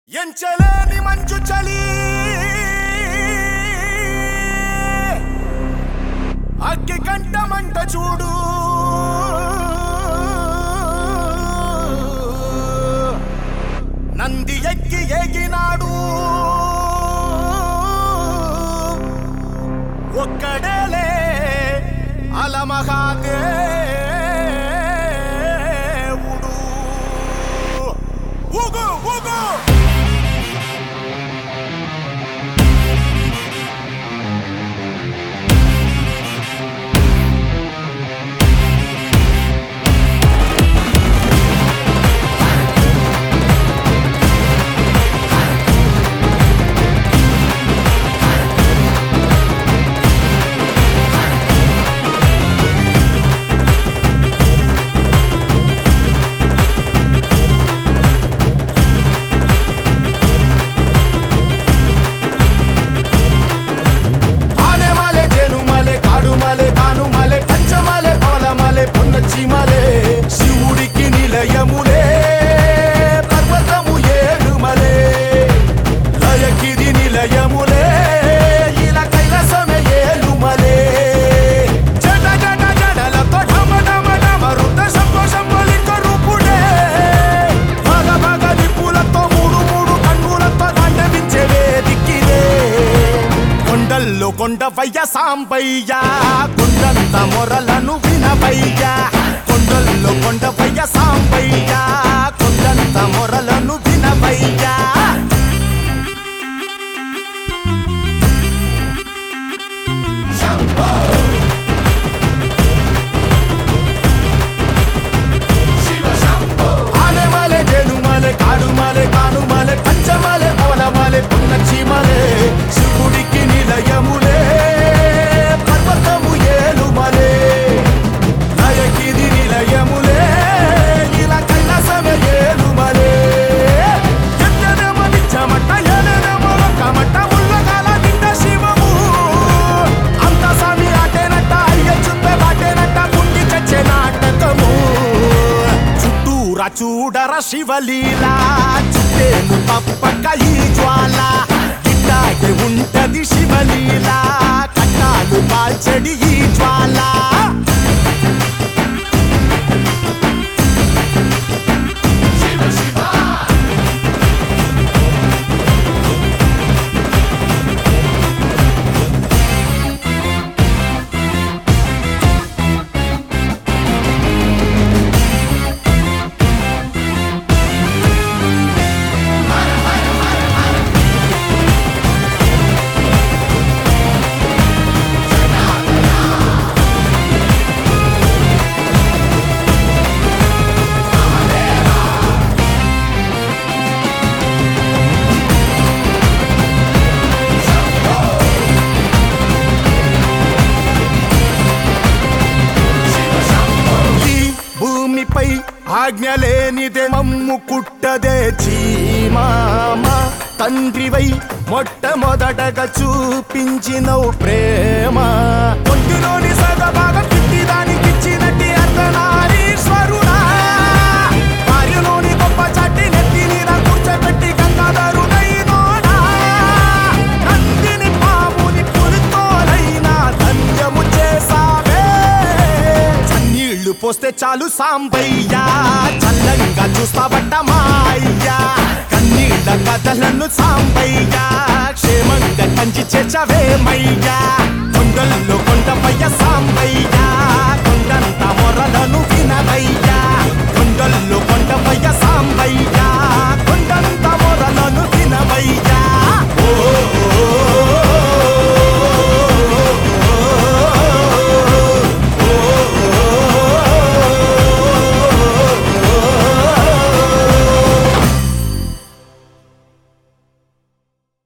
ఎంచలేని మంచు చలి అగ్గి కంట మంట చూడు నంది ఎక్కి ఏగినాడు ఒక్కడేలే అలమహాదేవుడు ఊగు ఊగు ఆನೆ మాలే జేను మాలే కాడు మాలే కాను మాలే కంచ మాలే పవల మాలే పొన్నచ్చి మాలే శివుడికి నిలయములే పర్వతము ఏడు మలే లయకిది నిలయములే ఇలా కైలాసమే ఏలు మలే జడ జడ జడలతో ఢమ ఢమ ఢమ రుద్ర శంభో శంభో లింగ రూపుడే భగ భగ నిప్పులతో మూడు మూడు కన్నులతో దండవించే వేదిక్కిదే కొండల్లో కొండవయ్య సాంబయ్య కొండంత మొరలను వినవయ్య కొండల్లో కొండవయ్య సాంబయ్య కొండంత మొరలను వినవయ్య ఆనే మాలే జేను మాలే కాడు మాలే కాను మాలే కంచ మాలే పవన మాలే పొన్నచ్చి మాలే శివుడికి నిలయములే పర్వతము ఏలు మలే లయకిది నిలయములే ఇలా కైలాసమే ఏలు మలే ఎత్తనేమో నిచ్చమట్ట ఏలేనేమో ఒక్కమట్ట ఉల్లకాల నిండ శివము అంత స్వామి ఆటేనట్ట అయ్య చుట్టే బాటేనట్ట పుట్టి చచ్చే నాటకము చుట్టూరా చూడర శివలీల చుట్టేను తప్పక ఈ జ్వాల గిట్టాగే ఉంటది శివలీల కట్టాలు కాల్చడి ఈ జ్వాల ఈ భూమిపై ఆజ్ఞ లేనిదే మమ్ము కుట్టదే చీమామ తండ్రివై మొట్టమొదటగా చూపించినవు ప్రేమ ఒంటిలోని సగభాగం కిట్టి దానికిచ్చినట్టి అర్ధనారీశ్వరుడా భార్యలోని గొప్ప చట్టి నెత్తి మీద కూర్చోబెట్టి గంగాధరుడైనోడా నందిని పాముని పులితోలైనా ధన్యము చేసావే చన్నీళ్లు పోస్తే చాలు సాంబయ్యా చల్లంగా చూస్తావట మాయ్యా కన్నీళ్ళ కథలను సాంబయ్యా క్షేమంగా కంచి చేర్చవేమయ్యా కొండల్లో కొండపయ్య సాంబయ్య